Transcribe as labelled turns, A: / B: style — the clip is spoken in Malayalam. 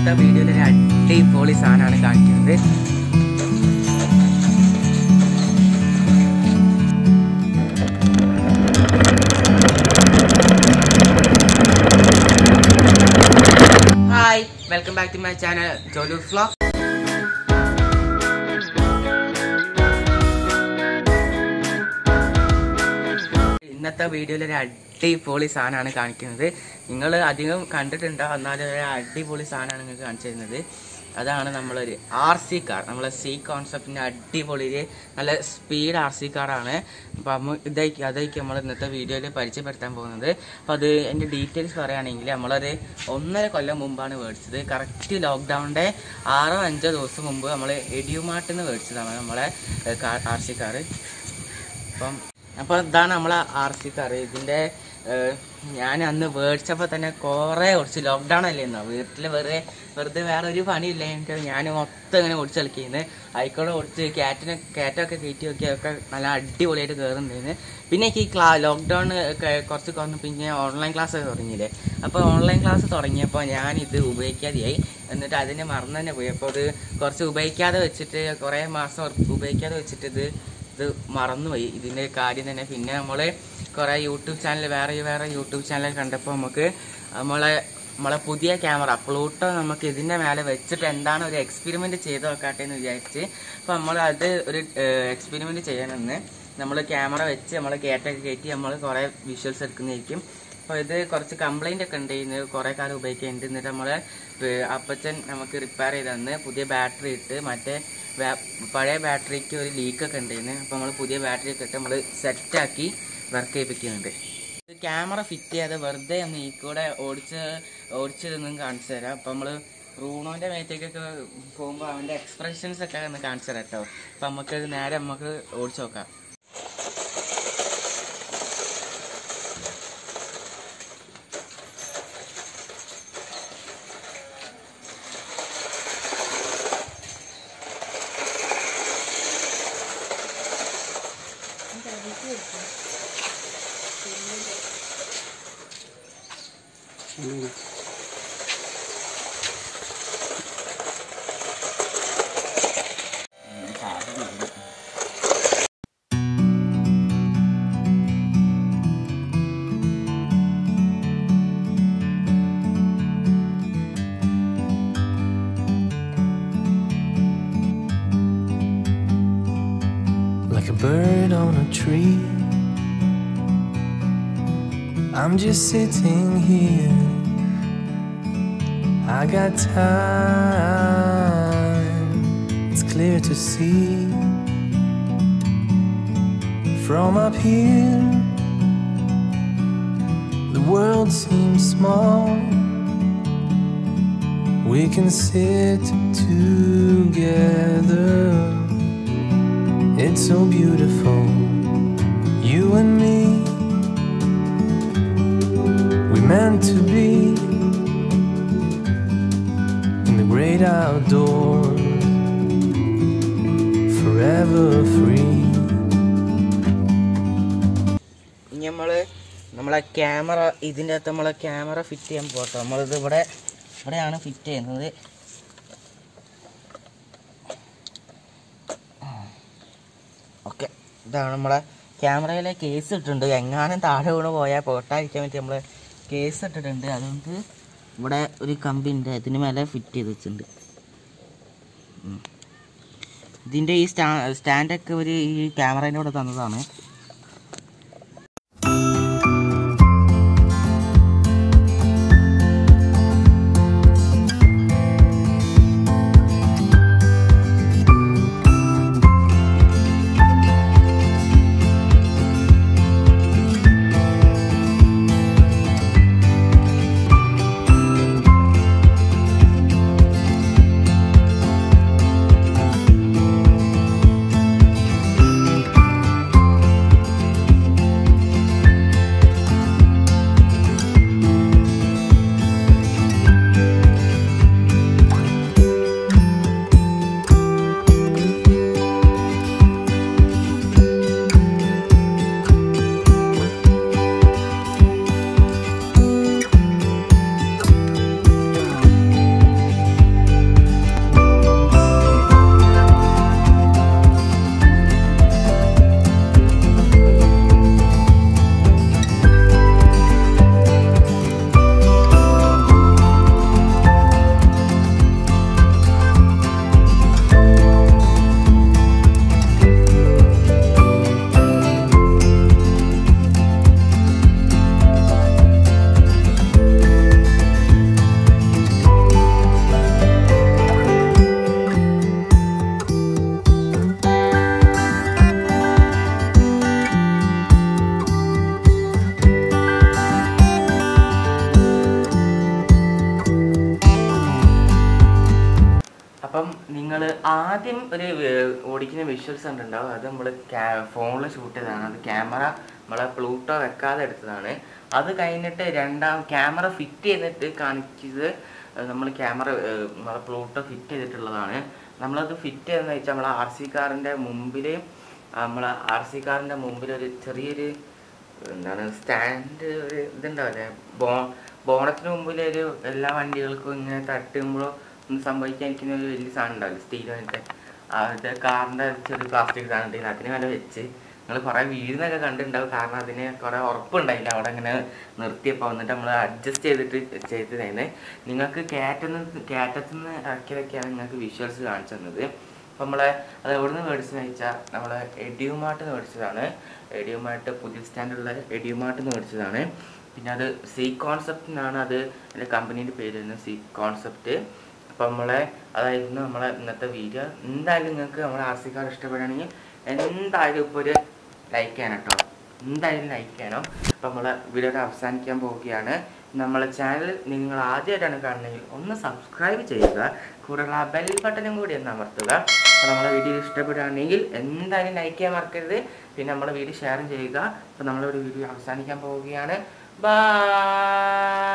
A: ഇന്നത്തെ വീഡിയോയിൽ ഒരു അടിപൊളി സാധനമാണ് കാണിക്കുന്നത് hi welcome back to my channel ജോലു ഫ്ലോ ഇന്നത്തെ വീഡിയോയിൽ ഒരു അടിപൊളി സാധനമാണ് കാണിക്കുന്നത് നിങ്ങൾ അധികം കണ്ടിട്ടുണ്ടാവും എന്നാലും ഒരു അടിപൊളി സാധനമാണ് നിങ്ങൾക്ക് കാണിച്ചു തരുന്നത് അതാണ് നമ്മളൊരു ആർ സി കാർ നമ്മളെ സി കോൺസെപ്റ്റിൻ്റെ അടിപൊളി ഒരു നല്ല സ്പീഡ് ആർ സി കാറാണ് അപ്പോൾ നമ്മൾ ഇതായിരിക്കും അതായിരിക്കും നമ്മൾ ഇന്നത്തെ വീഡിയോയിൽ പരിചയപ്പെടുത്താൻ പോകുന്നത് അപ്പോൾ അത് എൻ്റെ ഡീറ്റെയിൽസ് പറയുകയാണെങ്കിൽ നമ്മളൊരു ഒന്നര കൊല്ലം മുമ്പാണ് മേടിച്ചത് കറക്റ്റ് ലോക്ക്ഡൗണിൻ്റെ ആറോ അഞ്ചോ ദിവസം മുമ്പ് നമ്മൾ എഡിയുമാർട്ടിൽ നിന്ന് മേടിച്ചതാണ് നമ്മളെ ആർ സി കാറ് അപ്പം അപ്പോൾ ഇതാണ് നമ്മളെ ആർ സി കാർ ഇതിൻ്റെ ഞാൻ അന്ന് മേടിച്ചപ്പോൾ തന്നെ കുറേ ഓടിച്ച് ലോക്ക്ഡൗൺ അല്ലേ എന്നാ വീട്ടിൽ വെറുതെ വെറുതെ വേറെ ഒരു പണിയില്ല എനിക്ക് ഞാൻ മൊത്തം ഇങ്ങനെ ഓടിച്ച് കളിക്കുന്നത് ആയിക്കോടെ ഓടിച്ച് ക്യാറ്റിനെ ക്യാറ്റൊക്കെ കയറ്റി നോക്കിയൊക്കെ നല്ല അടിപൊളിയായിട്ട് കയറുന്നുണ്ടായിരുന്നു പിന്നെ എനിക്ക് ഈ ക്ലാ ലോക്ക്ഡൗൺ കുറച്ച് കുറഞ്ഞ് പിന്നെ ഓൺലൈൻ ക്ലാസ് ഒക്കെ തുടങ്ങിയില്ലേ അപ്പോൾ ഓൺലൈൻ ക്ലാസ് തുടങ്ങിയപ്പോൾ ഞാൻ ഇത് ഉപയോഗിക്കാതെയായി എന്നിട്ട് അതിനെ മറന്നു തന്നെ പോയി അപ്പോൾ ഇത് കുറച്ച് ഉപയോഗിക്കാതെ വെച്ചിട്ട് കുറേ മാസം ഉപയോഗിക്കാതെ വെച്ചിട്ട് ഇത് ഇത് മറന്നുപോയി ഇതിൻ്റെ കാര്യം തന്നെ പിന്നെ നമ്മൾ കുറേ യൂട്യൂബ് ചാനൽ വേറെ വേറെ യൂട്യൂബ് ചാനൽ കണ്ടപ്പോൾ നമുക്ക് നമ്മളെ നമ്മളെ പുതിയ ക്യാമറ പ്ലൂട്ടോ നമുക്ക് ഇതിൻ്റെ മേലെ വെച്ചിട്ട് എന്താണ് ഒരു എക്സ്പെരിമെൻ്റ് ചെയ്ത് നോക്കട്ടെ എന്ന് വിചാരിച്ച് അപ്പോൾ നമ്മൾ അത് ഒരു എക്സ്പെരിമെൻ്റ് ചെയ്യാനെന്ന് നമ്മൾ ക്യാമറ വെച്ച് നമ്മൾ കേട്ടൊക്കെ കയറ്റി നമ്മൾ കുറേ വിഷ്വൽസ് എടുക്കുന്നതായിരിക്കും അപ്പോൾ ഇത് കുറച്ച് കംപ്ലൈൻ്റ് ഒക്കെ ഉണ്ട് ഇന്ന് കുറേ കാലം ഉപയോഗിക്കുന്നുണ്ട് എന്നിട്ട് നമ്മൾ അപ്പച്ചൻ നമുക്ക് റിപ്പയർ ചെയ്ത് തന്ന് പുതിയ ബാറ്ററി ഇട്ട് മറ്റേ ബാ- പഴയ ബാറ്ററിക്ക് ഒരു ലീക്കൊക്കെ ഉണ്ടായിരുന്നു അപ്പോൾ നമ്മൾ പുതിയ ബാറ്ററി ഒക്കെ ഇട്ട് നമ്മൾ സെറ്റാക്കി വർക്ക് ചെയ്യിപ്പിക്കുന്നുണ്ട് ഇത് ക്യാമറ ഫിറ്റ് ചെയ്യാതെ വെറുതെ ഒന്ന് ഈ കൂടെ ഓടിച്ച് ഓടിച്ചതൊന്നും കാണിച്ചു തരാം അപ്പോൾ നമ്മൾ റൂണോൻ്റെ മേത്തേക്കൊക്കെ പോകുമ്പോൾ അവൻ്റെ എക്സ്പ്രഷൻസ് ഒക്കെ ഒന്ന് കാണിച്ചു തരാം കേട്ടോ അപ്പം നമുക്ക് നേരെ നമുക്ക് ഓടിച്ചു നോക്കാം
B: like a bird on a tree. I'm just sitting here. I got time, it's clear to see. From up here, the world seems small. We can sit together. It's so beautiful, you and me. We meant to be in the great outdoors, forever free.
A: ഇനി നമ്മൾ നമ്മളെ ക്യാമറ ഇതിൻ്റെ അകത്ത് നമ്മളെ ക്യാമറ ഫിറ്റ് ചെയ്യാൻ പോട്ടോ നമ്മളിത് ഇവിടെ ഇവിടെയാണ് ഫിറ്റ് ചെയ്യുന്നത് ഓക്കെ ഇതാണ് നമ്മളെ ക്യാമറയിലെ കേസ് ഇട്ടിട്ടുണ്ട് എങ്ങാനും താഴെ വീണ് പോയാൽ പോട്ടായിരിക്കാൻ വേണ്ടി നമ്മൾ കേസ് ഇട്ടിട്ടുണ്ട് അതുകൊണ്ട് ഇവിടെ ഒരു കമ്പി ഉണ്ട് അതിന് മേലെ ഫിറ്റ് ചെയ്ത് വെച്ചിട്ടുണ്ട് ഉം. ഇതിൻ്റെ ഈ സ്റ്റാ സ്റ്റാൻഡൊക്കെ ഒരു ഈ ക്യാമറേൻ്റെ കൂടെ തന്നതാണ് അപ്പം നിങ്ങൾ ആദ്യം ഒരു വേ- ഓടിക്കുന്ന വിഷ്വൽസ് കണ്ടിട്ടുണ്ടാവും അത് നമ്മൾ ഫോണിൽ ഷൂട്ട് ചെയ്തതാണ് അത് ക്യാമറ നമ്മളെ പ്ലൂട്ടോ വെക്കാതെ എടുത്തതാണ് അത് കഴിഞ്ഞിട്ട് രണ്ടാം ക്യാമറ ഫിറ്റ് ചെയ്തിട്ട് കാണിച്ചത് നമ്മൾ ക്യാമറ നമ്മളെ പ്ലൂട്ടോ ഫിറ്റ് ചെയ്തിട്ടുള്ളതാണ് നമ്മളത് ഫിറ്റ് ചെയ്തെന്ന് വെച്ചാൽ നമ്മളെ ആർ സി കാറിൻ്റെ മുമ്പിൽ നമ്മളെ ആർ സി കാറിൻ്റെ മുമ്പിൽ ഒരു ചെറിയൊരു എന്താണ് സ്റ്റാൻഡ് ഒരു ഇതുണ്ടാവില്ലേ ബോ ബോണത്തിന് മുമ്പിൽ ഒരു എല്ലാ വണ്ടികൾക്കും ഇങ്ങനെ തട്ടുമ്പോഴോ ഒന്നും സംഭവിക്കാതിരിക്കുന്ന ഒരു വലിയ സാധനം ഉണ്ടാവില്ല സ്റ്റീൽ വന്നിട്ട് അത് കാറിൻ്റെ ചെറിയ പ്ലാസ്റ്റിക് സാധനം ഉണ്ടെങ്കിൽ അതിന് വില വെച്ച് നിങ്ങൾ കുറേ വീഴുന്നൊക്കെ കണ്ടിട്ടുണ്ടാവും കാരണം അതിന് കുറേ ഉറപ്പുണ്ടായില്ല അവിടെ ഇങ്ങനെ നിർത്തിയപ്പോൾ വന്നിട്ട് നമ്മൾ അഡ്ജസ്റ്റ് ചെയ്തിട്ട് ചെയ്തതായിരുന്നു നിങ്ങൾക്ക് കയറ്റുന്ന കയറ്റത്തു നിന്ന് ഇറക്കിയതൊക്കെയാണ് നിങ്ങൾക്ക് വിഷ്വൽസ് കാണിച്ചു തന്നത് അപ്പം നമ്മളെ അത് എവിടെ നിന്ന് മേടിച്ചതെന്ന് വെച്ചാൽ നമ്മൾ എഡിയുമാർട്ട് നിന്ന് മേടിച്ചതാണ് എഡിയുമാർട്ട് പുതിയ സ്റ്റാൻഡുള്ള എഡിയുമാർട്ട് നിന്ന് മേടിച്ചതാണ് പിന്നെ അത് സി കോൺസെപ്റ്റ് എന്നാണ് അത് എൻ്റെ കമ്പനീൻ്റെ പേര് വരുന്നത് സി കോൺസെപ്റ്റ് അപ്പം നമ്മളെ അതായിരുന്നു നമ്മളെ ഇന്നത്തെ വീഡിയോ എന്തായാലും നിങ്ങൾക്ക് നമ്മുടെ ആർ സി കാർ ഇഷ്ടപ്പെടുകയാണെങ്കിൽ എന്തായാലും ഇപ്പോൾ ഒരു ലൈക്ക് ചെയ്യണം കേട്ടോ എന്തായാലും ലൈക്ക് ചെയ്യണം അപ്പം നമ്മളെ വീഡിയോ അവസാനിക്കാൻ പോവുകയാണ് നമ്മളെ ചാനൽ നിങ്ങൾ ആദ്യമായിട്ടാണ് കാണുന്നതെങ്കിൽ ഒന്ന് സബ്സ്ക്രൈബ് ചെയ്യുക കൂടെയുള്ള ആ ബെൽ ബട്ടനും കൂടി ഒന്ന് അമർത്തുക അപ്പോൾ നമ്മളെ വീഡിയോ ഇഷ്ടപ്പെടുകയാണെങ്കിൽ എന്തായാലും ലൈക്ക് ചെയ്യാൻ മറക്കരുത് പിന്നെ നമ്മളെ വീഡിയോ ഷെയർ ചെയ്യുക അപ്പോൾ നമ്മളെ ഒരു വീഡിയോ അവസാനിക്കാൻ പോവുകയാണ് ബൈ